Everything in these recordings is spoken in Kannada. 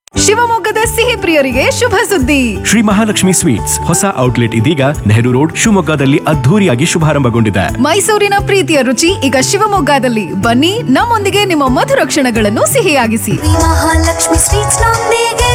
ಶಿವಮೊಗ್ಗದ ಸಿಹಿ ಪ್ರಿಯರಿಗೆ ಶುಭ ಸುದ್ದಿ ಶ್ರೀ ಮಹಾಲಕ್ಷ್ಮಿ ಸ್ವೀಟ್ಸ್ ಹೊಸ ಔಟ್ಲೆಟ್ ಇದೀಗ ನೆಹರು ರೋಡ್ ಶಿವಮೊಗ್ಗದಲ್ಲಿ ಅದ್ಧೂರಿಯಾಗಿ ಶುಭಾರಂಭಗೊಂಡಿದೆ ಮೈಸೂರಿನ ಪ್ರೀತಿಯ ರುಚಿ ಈಗ ಶಿವಮೊಗ್ಗದಲ್ಲಿ ಬನ್ನಿ ನಮ್ಮೊಂದಿಗೆ ನಿಮ್ಮ ಮಧುರ ಕ್ಷಣಗಳನ್ನು ಸಿಹಿಯಾಗಿಸಿ ಮಹಾಲಕ್ಷ್ಮಿ ಸ್ವೀಟ್ಸ್ ನೊಂದಿಗೆ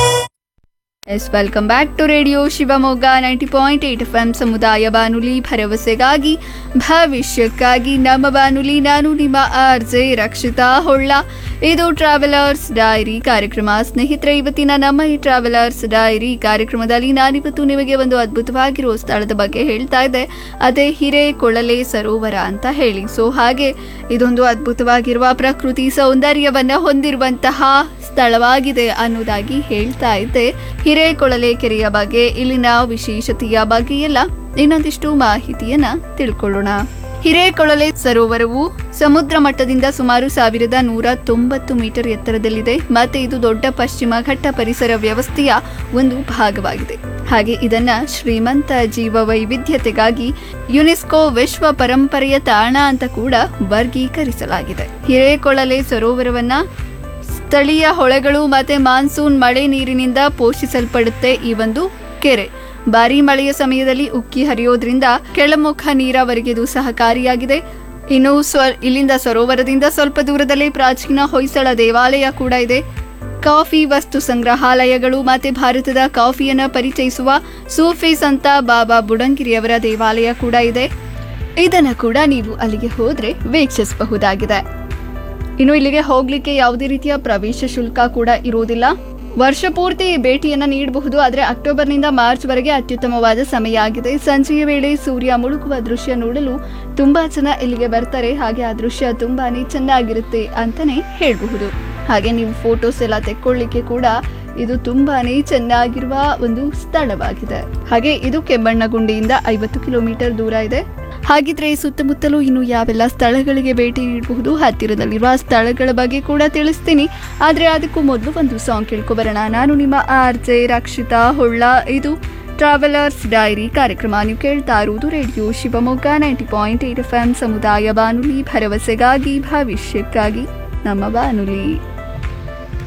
yes welcome back to radio Shivamogga ninety point eight F M ಸಮುದಾಯ ಬಾನುಲಿ ಭರವಸೆಗಾಗಿ ಭವಿಷ್ಯಕ್ಕಾಗಿ ನಮ್ಮ ಬಾನುಲಿ ನಾನು ನಿಮ್ಮ ಆರ್ ಜೆ ರಕ್ಷಿತಾ ಹೊಳ್ಳ ಇದು ಟ್ರಾವೆಲರ್ಸ್ ಡೈರಿ ಕಾರ್ಯಕ್ರಮ ಸ್ನೇಹಿತರೆ ಇವತ್ತಿನ ನಮ್ಮ ಈ ಟ್ರಾವೆಲರ್ಸ್ ಡೈರಿ ಕಾರ್ಯಕ್ರಮದಲ್ಲಿ ನಾನಿವತ್ತು ನಿಮಗೆ ಒಂದು ಅದ್ಭುತವಾಗಿರುವ ಸ್ಥಳದ ಬಗ್ಗೆ ಹೇಳ್ತಾ ಇದ್ದೆ ಅದೇ ಹಿರೇಕೊಳಲೆ ಸರೋವರ ಅಂತ ಹೇಳಿ ಸೊ ಹಾಗೆ ಇದೊಂದು ಅದ್ಭುತವಾಗಿರುವ ಪ್ರಕೃತಿ ಸೌಂದರ್ಯವನ್ನ ಹೊಂದಿರುವಂತಹ ಸ್ಥಳವಾಗಿದೆ ಅನ್ನೋದಾಗಿ ಹೇಳ್ತಾ ಇದ್ದೆ ಹಿರೇಕೊಳಲೆ ಕೆರೆಯ ಬಗ್ಗೆ ಇಲ್ಲಿನ ವಿಶೇಷತೆಯ ಬಗ್ಗೆ ಎಲ್ಲ ಇನ್ನೊಂದಿಷ್ಟು ಮಾಹಿತಿಯನ್ನ ತಿಳ್ಕೊಳ್ಳೋಣ ಹಿರೇಕೊಳಲೆ ಸರೋವರವು ಸಮುದ್ರ ಮಟ್ಟದಿಂದ ಸುಮಾರು ಸಾವಿರದ ನೂರ ತೊಂಬತ್ತು ಮೀಟರ್ ಎತ್ತರದಲ್ಲಿದೆ ಮತ್ತೆ ಇದು ದೊಡ್ಡ ಪಶ್ಚಿಮ ಘಟ್ಟ ಪರಿಸರ ವ್ಯವಸ್ಥೆಯ ಒಂದು ಭಾಗವಾಗಿದೆ ಹಾಗೆ ಇದನ್ನ ಶ್ರೀಮಂತ ಜೀವ ವೈವಿಧ್ಯತೆಗಾಗಿ ಯುನೆಸ್ಕೋ ವಿಶ್ವ ಪರಂಪರೆಯ ತಾಣ ಅಂತ ಕೂಡ ವರ್ಗೀಕರಿಸಲಾಗಿದೆ ಹಿರೇಕೊಳಲೆ ಸರೋವರವನ್ನ ಸ್ಥಳೀಯ ಹೊಳೆಗಳು ಮತ್ತೆ ಮಾನ್ಸೂನ್ ಮಳೆ ನೀರಿನಿಂದ ಪೋಷಿಸಲ್ಪಡುತ್ತೆ ಈ ಒಂದು ಕೆರೆ ಭಾರಿ ಮಳೆಯ ಸಮಯದಲ್ಲಿ ಉಕ್ಕಿ ಹರಿಯೋದ್ರಿಂದ ಕೆಳಮುಖ ನೀರಾವರಿಗೆ ಇದು ಸಹಕಾರಿಯಾಗಿದೆ ಇನ್ನು ಸ್ವ ಇಲ್ಲಿಂದ ಸರೋವರದಿಂದ ಸ್ವಲ್ಪ ದೂರದಲ್ಲಿ ಪ್ರಾಚೀನ ಹೊಯ್ಸಳ ದೇವಾಲಯ ಕೂಡ ಇದೆ ಕಾಫಿ ವಸ್ತು ಸಂಗ್ರಹಾಲಯಗಳು ಮತ್ತೆ ಭಾರತದ ಕಾಫಿಯನ್ನ ಪರಿಚಯಿಸುವ ಸೂಫಿ ಸಂತ ಬಾಬಾ ಬುಡಂಗಿರಿಯವರ ದೇವಾಲಯ ಕೂಡ ಇದೆ ಇದನ್ನ ಕೂಡ ನೀವು ಅಲ್ಲಿಗೆ ಹೋದ್ರೆ ವೀಕ್ಷಿಸಬಹುದಾಗಿದೆ ಇನ್ನು ಇಲ್ಲಿಗೆ ಹೋಗ್ಲಿಕ್ಕೆ ಯಾವುದೇ ರೀತಿಯ ಪ್ರವೇಶ ಶುಲ್ಕ ಕೂಡ ಇರುವುದಿಲ್ಲ ವರ್ಷ ಪೂರ್ತಿ ಭೇಟಿಯನ್ನ ನೀಡಬಹುದು ಆದರೆ ಅಕ್ಟೋಬರ್ನಿಂದ ಮಾರ್ಚ್ ವರೆಗೆ ಅತ್ಯುತ್ತಮವಾದ ಸಮಯ ಆಗಿದೆ ಸಂಜೆಯ ವೇಳೆ ಸೂರ್ಯ ಮುಳುಗುವ ದೃಶ್ಯ ನೋಡಲು ತುಂಬಾ ಜನ ಇಲ್ಲಿಗೆ ಬರ್ತಾರೆ ಹಾಗೆ ಆ ದೃಶ್ಯ ತುಂಬಾನೇ ಚೆನ್ನಾಗಿರುತ್ತೆ ಅಂತಾನೆ ಹೇಳಬಹುದು ಹಾಗೆ ನೀವು ಫೋಟೋಸ್ ಎಲ್ಲ ತೆಕ್ಕೊಳ್ಳಿಕ್ಕೆ ಕೂಡ ಇದು ತುಂಬಾನೇ ಚೆನ್ನಾಗಿರುವ ಒಂದು ಸ್ಥಳವಾಗಿದೆ ಹಾಗೆ ಇದು ಕೆಮ್ಮಣ್ಣಗುಂಡಿಯಿಂದ ಐವತ್ತು ಕಿಲೋಮೀಟರ್ ದೂರ ಇದೆ ಹಾಗಿದ್ರೆ ಸುತ್ತಮುತ್ತಲೂ ಇನ್ನು ಯಾವೆಲ್ಲ ಸ್ಥಳಗಳಿಗೆ ಭೇಟಿ ನೀಡಬಹುದು ಹತ್ತಿರದಲ್ಲಿರುವ ಸ್ಥಳಗಳ ಬಗ್ಗೆ ಕೂಡ ತಿಳಿಸ್ತೀನಿ ಆದ್ರೆ ಅದಕ್ಕೂ ಮೊದಲು ಒಂದು ಸಾಂಗ್ ಕೇಳ್ಕೊಬರೋಣ ನಾನು ನಿಮ್ಮ ಆರ್ ಜೆ ರಕ್ಷಿತಾ ಹೊಳ್ಳ ಇದು ಟ್ರಾವೆಲರ್ಸ್ ಡೈರಿ ಕಾರ್ಯಕ್ರಮ ನೀವು ಕೇಳ್ತಾ ಇರುವುದು radio Shivamogga ninety point eight F M ಸಮುದಾಯ ಬಾನುಲಿ ಭರವಸೆಗಾಗಿ ಭವಿಷ್ಯಕ್ಕಾಗಿ ನಮ್ಮ ಬಾನುಲಿ